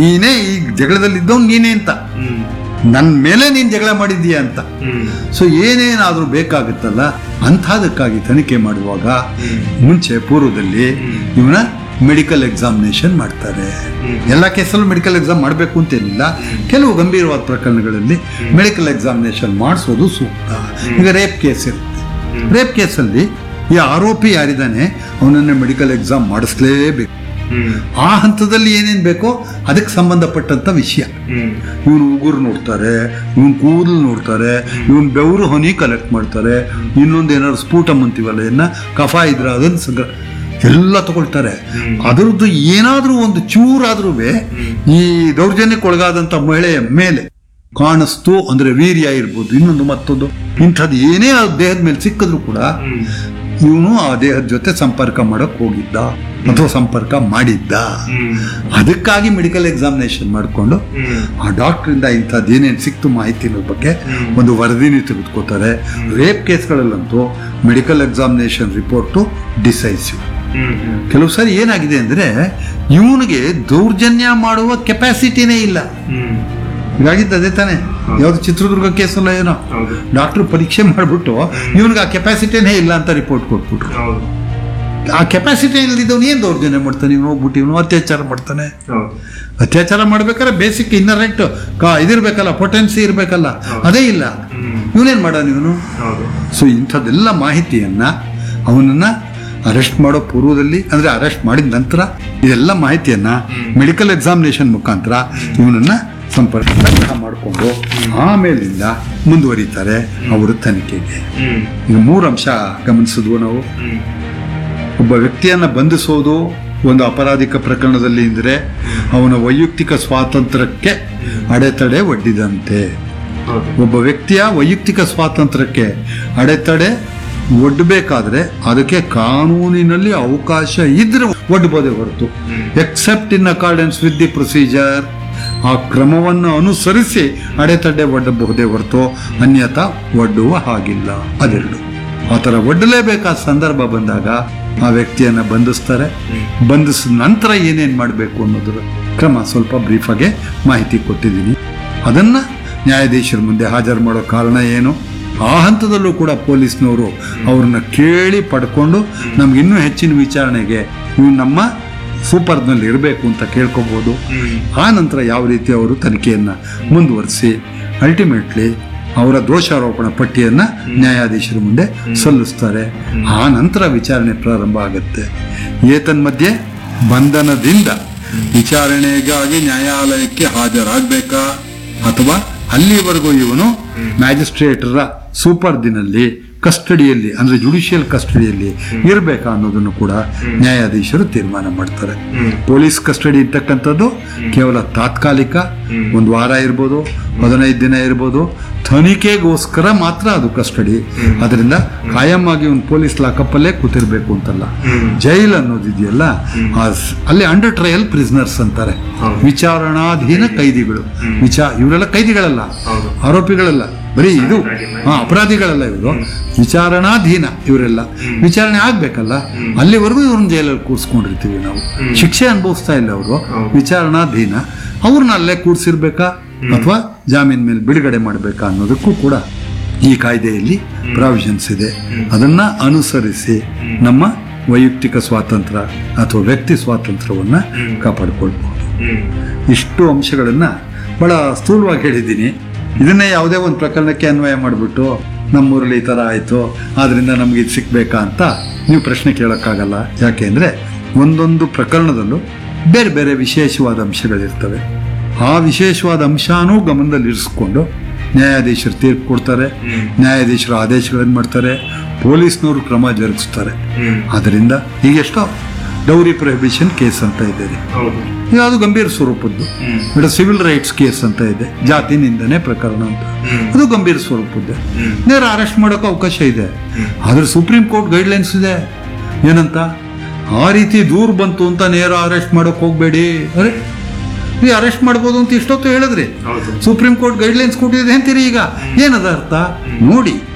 ನೀನೇ ಈ ಜಗಳದಲ್ಲಿದ್ದವ್ ನೀನೇ ಅಂತ ಹ್ಮ್ ನನ್ನ ಮೇಲೆ ನೀನ್ ಜಗಳ ಮಾಡಿದ್ದೀಯ ಅಂತ ಹ್ಮ್ ಸೊ ಏನೇನಾದ್ರೂ ಬೇಕಾಗುತ್ತಲ್ಲ ಅಂಥದಕ್ಕಾಗಿ ತನಿಖೆ ಮಾಡುವಾಗ ಮುಂಚೆ ಪೂರ್ವದಲ್ಲಿ ಇವನ ಮೆಡಿಕಲ್ ಎಕ್ಸಾಮಿನೇಷನ್ ಮಾಡ್ತಾರೆ ಎಲ್ಲ ಕೇಸಲ್ಲೂ ಮೆಡಿಕಲ್ ಎಕ್ಸಾಮ್ ಮಾಡಬೇಕು ಅಂತೇನಿಲ್ಲ ಕೆಲವು ಗಂಭೀರವಾದ ಪ್ರಕರಣಗಳಲ್ಲಿ ಮೆಡಿಕಲ್ ಎಕ್ಸಾಮಿನೇಷನ್ ಮಾಡಿಸೋದು ಸೂಕ್ತ ಈಗ ರೇಪ್ ಕೇಸ್ ಇರುತ್ತೆ ರೇಪ್ ಕೇಸಲ್ಲಿ ಈ ಆರೋಪಿ ಯಾರಿದ್ದಾನೆ ಅವನನ್ನ ಮೆಡಿಕಲ್ ಎಕ್ಸಾಮ್ ಮಾಡಿಸ್ಲೇಬೇಕು ಹ್ಮ್ ಆ ಹಂತದಲ್ಲಿ ಏನೇನು ಬೇಕೋ ಅದಕ್ಕೆ ಸಂಬಂಧಪಟ್ಟಂತ ವಿಷಯ ಹ್ಮ್ ಇವನು ಉಗುರು ನೋಡ್ತಾರೆ ಇವನ್ ಕೂದಲು ನೋಡ್ತಾರೆ ಇವನ್ ಬೆವರು ಹೊನಿ ಕಲೆಕ್ಟ್ ಮಾಡ್ತಾರೆ ಇನ್ನೊಂದು ಏನಾದ್ರು ಸ್ಫೂಟಮ್ ಅಂತೀವಲ್ಲ ಏನ ಕಫ ಇದ್ರ ಅದನ್ನ ಸಂಗ್ರ ಎಲ್ಲ ತಗೊಳ್ತಾರೆ ಅದರದ್ದು ಏನಾದ್ರೂ ಒಂದು ಚೂರಾದ್ರೂ ಈ ದೌರ್ಜನ್ಯಕ್ಕೆ ಒಳಗಾದಂತ ಮಹಿಳೆಯ ಮೇಲೆ ಕಾಣಿಸ್ತು ಅಂದ್ರೆ ವೀರ್ಯ ಇರ್ಬೋದು ಇನ್ನೊಂದು ಮತ್ತೊಂದು ಇಂಥದ್ದು ಏನೇ ಆ ದೇಹದ ಮೇಲೆ ಸಿಕ್ಕಿದ್ರು ಕೂಡ ಹ್ಮ್ ಇವನು ಆ ದೇಹದ ಜೊತೆ ಸಂಪರ್ಕ ಮಾಡಕ್ ಹೋಗಿದ್ದ ಅಥವಾ ಸಂಪರ್ಕ ಮಾಡಿದ್ದ ಹ್ಮ್ ಅದಕ್ಕಾಗಿ ಮೆಡಿಕಲ್ ಎಕ್ಸಾಮಿನೇಷನ್ ಮಾಡಿಕೊಂಡು ಹ್ಮ್ ಆ ಡಾಕ್ಟ್ರಿಂದ ಇಂಥದ್ದು ಏನೇನು ಸಿಕ್ತು ಮಾಹಿತಿ ಅನ್ನೋದ್ ಬಗ್ಗೆ ಒಂದು ವರದಿನಿ ತೆಗೆದುಕೋತಾರೆ ರೇಪ್ ಕೇಸ್ಗಳಲ್ಲಂತೂ medical examination report decisive hmm hmm ಕೆಲವು ಸಾರಿ ಏನಾಗಿದೆ ಅಂದ್ರೆ ಇವನಿಗೆ ದೌರ್ಜನ್ಯ ಮಾಡುವ ಕೆಪಾಸಿಟಿನೇ ಇಲ್ಲ ಹ್ಮ್ ಹೀಗಾಗಿದ್ದು ಅದೇ ತಾನೆ ಯಾವ್ದು ಚಿತ್ರದುರ್ಗ ಕೇಸಲ್ಲ ಏನೋ ಹೌದು ಡಾಕ್ಟರ್ ಪರೀಕ್ಷೆ ಮಾಡಿಬಿಟ್ಟು ಇವನಿಗೆ ಆ ಕೆಪಾಸಿಟಿನೇ ಇಲ್ಲ ಅಂತ ರಿಪೋರ್ಟ್ ಕೊಟ್ಬಿಟ್ರು ಹೌದು ಆ ಕೆಪಾಸಿಟಿ ಇಲ್ದಿದ್ದವನು ಏನು ದೌರ್ಜನ್ಯ ಮಾಡ್ತಾನೆ ಇವನು ಹೋಗ್ಬಿಟ್ಟು ಇವನು ಅತ್ಯಾಚಾರ ಮಾಡ್ತಾನೆ ಹೌದು ಅತ್ಯಾಚಾರ ಮಾಡ್ಬೇಕಾದ್ರೆ ಬೇಸಿಕ್ ಇನ್ನರೆಕ್ಟ್ ಕಾ ಇದಿರ್ಬೇಕಲ್ಲ ಪೊಟೆನ್ಸಿ ಇರ್ಬೇಕಲ್ಲ ಅದೇ ಇಲ್ಲ ಹ್ಮ್ ಇವನೇನ್ ಮಾಡೋನು ಇವನು ಹೌದು ಸೊ ಇಂಥದ್ದೆಲ್ಲ ಮಾಹಿತಿಯನ್ನ ಅವನನ್ನ ಅರೆಸ್ಟ್ ಮಾಡೋ ಪೂರ್ವದಲ್ಲಿ ಅಂದ್ರೆ ಅರೆಸ್ಟ್ ಮಾಡಿದ ನಂತರ ಇದೆಲ್ಲ ಮಾಹಿತಿಯನ್ನ ಮೆಡಿಕಲ್ ಎಕ್ಸಾಮಿನೇಷನ್ ಮುಖಾಂತರ ಇವನನ್ನ ಸಂಪರ್ಕ ಮಾಡಿಕೊಂಡು ಆಮೇಲಿಂದ ಮುಂದುವರಿತಾರೆ ಅವರು ತನಿಖೆಗೆ ಹ್ಮ್ ಈಗ ಮೂರು ಅಂಶ ಗಮನಿಸಿದ್ವು ನಾವು ಹ್ಮ್ ಒಬ್ಬ ವ್ಯಕ್ತಿಯನ್ನ ಬಂಧಿಸೋದು ಒಂದು ಅಪರಾಧಿಕ ಪ್ರಕರಣದಲ್ಲಿ ಇದ್ರೆ ಅವನ ವೈಯಕ್ತಿಕ ಸ್ವಾತಂತ್ರ್ಯಕ್ಕೆ ಅಡೆತಡೆ ಒಡ್ಡಿದಂತೆ ಹೌದು ಒಬ್ಬ ವ್ಯಕ್ತಿಯ ವೈಯಕ್ತಿಕ ಸ್ವಾತಂತ್ರ್ಯಕ್ಕೆ ಅಡೆತಡೆ ಒಡ್ಡಬೇಕಾದ್ರೆ ಅದಕ್ಕೆ ಕಾನೂನಿನಲ್ಲಿ ಅವಕಾಶ ಇದ್ರೆ ಒಡ್ಬೋದೇ ಹೊರತು except in accordance with the procedure ಆ ಕ್ರಮವನ್ನು ಅನುಸರಿಸಿ ಅಡೆತಡೆ ಒಡ್ಡಬಹುದೇ ಹೊರತು ಅನ್ಯಥಾ ಒಡ್ಡುವ ಹಾಗಿಲ್ಲ ಅದೆರಡು ಆ ಥರ ಒಡ್ಡಲೇಬೇಕಾದ ಸಂದರ್ಭ ಬಂದಾಗ ಆ ವ್ಯಕ್ತಿಯನ್ನ ಬಂಧಿಸ್ತಾರೆ ಬಂಧಿಸಿದ ನಂತರ ಏನೇನ್ ಮಾಡಬೇಕು ಅನ್ನೋದ್ರ ಕ್ರಮ ಸ್ವಲ್ಪ ಬ್ರೀಫಾಗೆ ಮಾಹಿತಿ ಕೊಟ್ಟಿದ್ದೀನಿ ಅದನ್ನ ನ್ಯಾಯಾಧೀಶರ ಮುಂದೆ ಹಾಜರು ಮಾಡೋ ಕಾರಣ ಏನು ಆ ಹಂತದಲ್ಲೂ ಕೂಡ ಪೊಲೀಸ್ನವರು ಅವ್ರನ್ನ ಕೇಳಿ ಪಡ್ಕೊಂಡು ನಮ್ಗೆ ಇನ್ನೂ ಹೆಚ್ಚಿನ ವಿಚಾರಣೆಗೆ ಇವು ನಮ್ಮ ಸೂಪರ್ನಲ್ಲಿ ಇರಬೇಕು ಅಂತ ಕೇಳ್ಕೊಬೋದು ಆ ನಂತರ ಯಾವ ರೀತಿ ಅವರು ತನಿಖೆಯನ್ನ ಮುಂದುವರಿಸಿ ಅಲ್ಟಿಮೇಟ್ಲಿ ಅವರ ದೋಷಾರೋಪಣ ಪಟ್ಟಿಯನ್ನ ನ್ಯಾಯಾಧೀಶರ ಮುಂದೆ ಸಲ್ಲಿಸ್ತಾರೆ ಆ ನಂತರ ವಿಚಾರಣೆ ಪ್ರಾರಂಭ ಆಗುತ್ತೆ ಏತನ್ಮಧ್ಯೆ ಬಂಧನದಿಂದ ವಿಚಾರಣೆಗಾಗಿ ನ್ಯಾಯಾಲಯಕ್ಕೆ ಹಾಜರಾಗಬೇಕಾ ಅಥವಾ ಅಲ್ಲಿವರೆಗೂ ಇವನು ಮ್ಯಾಜಿಸ್ಟ್ರೇಟರ ಸೂಪರ್ದಿನಲ್ಲಿ ಕಸ್ಟಡಿಯಲ್ಲಿ ಅಂದ್ರೆ ಜುಡಿಷಿಯಲ್ ಕಸ್ಟಡಿಯಲ್ಲಿ ಇರಬೇಕಾ ಅನ್ನೋದನ್ನು ಕೂಡ ನ್ಯಾಯಾಧೀಶರು ತೀರ್ಮಾನ ಮಾಡ್ತಾರೆ ಪೊಲೀಸ್ ಕಸ್ಟಡಿ ಇರ್ತಕ್ಕಂಥದ್ದು ಕೇವಲ ತಾತ್ಕಾಲಿಕ ಒಂದು ವಾರ ಇರ್ಬೋದು ಹದಿನೈದು ದಿನ ಇರ್ಬೋದು ತನಿಖೆಗೋಸ್ಕರ ಮಾತ್ರ ಅದು ಕಸ್ಟಡಿ ಅದರಿಂದ ಕಾಯಂ ಆಗಿ ಒಂದು ಪೊಲೀಸ್ ಲಾಕಪ್ಪಲ್ಲೇ ಕೂತಿರ್ಬೇಕು ಅಂತಲ್ಲ ಜೈಲ್ ಅನ್ನೋದಿದೆಯಲ್ಲ ಆ ಸ್- ಅಲ್ಲಿ ಅಂಡರ್ ಟ್ರಯಲ್ ಪ್ರಿಸ್ನರ್ಸ್ ಅಂತಾರೆ ವಿಚಾರಣಾಧೀನ ಕೈದಿಗಳು ವಿಚಾ ಇವರೆಲ್ಲ ಕೈದಿಗಳಲ್ಲ ಹೌದು. ಆರೋಪಿಗಳಲ್ಲ ಬರೀ ಇದು ಹಾ ಅಪರಾಧಿಗಳಲ್ಲ ಇವರು ವಿಚಾರಣಾಧೀನ ಇವರೆಲ್ಲ ವಿಚಾರಣೆ ಆಗ್ಬೇಕಲ್ಲ ಅಲ್ಲಿವರೆಗೂ ಇವ್ರನ್ನ ಜೈಲಲ್ಲಿ ಕೂರಿಸ್ಕೊಂಡಿರ್ತೀವಿ ನಾವು ಶಿಕ್ಷೆ ಅನುಭವಿಸ್ತಾ ಇಲ್ಲ ಅವರು ವಿಚಾರಣಾಧೀನ ಅವ್ರನ್ನ ಅಲ್ಲೇ ಕೂರಿಸಿರ್ಬೇಕಾ ಅಥವಾ ಜಾಮೀನ್ ಮೇಲೆ ಬಿಡುಗಡೆ ಮಾಡಬೇಕಾ ಅನ್ನೋದಕ್ಕೂ ಕೂಡ ಈ ಕಾಯ್ದೆಯಲ್ಲಿ ಪ್ರಾವಿಷನ್ಸ್ ಇದೆ ಅದನ್ನ ಅನುಸರಿಸಿ ನಮ್ಮ ವೈಯಕ್ತಿಕ ಸ್ವಾತಂತ್ರ್ಯ ಅಥವಾ ವ್ಯಕ್ತಿ ಸ್ವಾತಂತ್ರ್ಯವನ್ನ ಕಾಪಾಡಿಕೊಳ್ಬಹುದು ಹ್ಮ್ ಇಷ್ಟು ಅಂಶಗಳನ್ನ ಬಹಳ ಸ್ಥೂಲವಾಗಿ ಹೇಳಿದ್ದೀನಿ ಇದನ್ನೇ ಯಾವುದೇ ಒಂದು ಪ್ರಕರಣಕ್ಕೆ ಅನ್ವಯ ಮಾಡಿಬಿಟ್ಟು ನಮ್ಮೂರಲ್ಲಿ ಈ ಥರ ಆಯಿತು ಆದ್ರಿಂದ ನಮ್ಗೆ ಇದು ಸಿಕ್ಬೇಕಾ ಅಂತ ನೀವು ಪ್ರಶ್ನೆ ಕೇಳೋಕ್ಕಾಗಲ್ಲ ಯಾಕೆ ಅಂದರೆ ಒಂದೊಂದು ಪ್ರಕರಣದಲ್ಲೂ ಬೇರೆ ಬೇರೆ ವಿಶೇಷವಾದ ಅಂಶಗಳಿರ್ತವೆ ಆ ವಿಶೇಷವಾದ ಅಂಶನೂ ಗಮನದಲ್ಲಿರಿಸ್ಕೊಂಡು ನ್ಯಾಯಾಧೀಶರು ತೀರ್ಪು ಕೊಡ್ತಾರೆ ನ್ಯಾಯಾಧೀಶರು ಆದೇಶಗಳನ್ನು ಮಾಡ್ತಾರೆ ಪೊಲೀಸ್ನವರು ಕ್ರಮ ಜರುಗಿಸ್ತಾರೆ ಹ್ಮ್ ಅದರಿಂದ ಈಗ ಎಷ್ಟೋ ಡೌರಿ ಪ್ರೊಹಿಬಿಷನ್ ಕೇಸ್ ಅಂತ ಇದೆ ರೀ ಹೌದು ಯಾವುದು ಗಂಭೀರ ಸ್ವರೂಪದ್ದು ಹ್ಮ್. ഇവിടെ ಸಿವಿಲ್ ರೈಟ್ಸ್ ಕೇಸ್ ಅಂತ ಇದೆ ಜಾತಿ ನಿಂದನೆ ಪ್ರಕರಣ ಅಂತ ಹ್ಮ್. ಅದು ಗಂಭೀರ ಸ್ವರೂಪದ್ದು ಹ್ಮ್. ನೇರ ಅರೆಸ್ಟ್ ಮಾಡೋಕೆ ಅವಕಾಶ ಇದೆ ಆದ್ರೆ ಸುಪ್ರೀಂ ಕೋರ್ಟ್ ಗೈಡ್ಲೈನ್ಸ್ ಇದೆ ಏನಂತ ಆ ರೀತಿ ದೂರ ಬಂತು ಅಂತ ನೇರ ಅರೆಸ್ಟ್ ಮಾಡೋಕೆ ಹೋಗ್ಬೇಡಿ ಅರೆ ಈ ಅರೆಸ್ಟ್ ಮಾಡ್ಬೋದು ಅಂತ ಇಷ್ಟೊತ್ತು ಹೇಳಿದ್ರಿ ಹೌದು ಸುಪ್ರೀಂ ಕೋರ್ಟ್ ಗೈಡ್ಲೈನ್ಸ್ ಕೊಟ್ಟಿದೆ ಅಂತೀರಿ ಈಗ ಏನದ ಅರ್ಥ ನೋಡಿ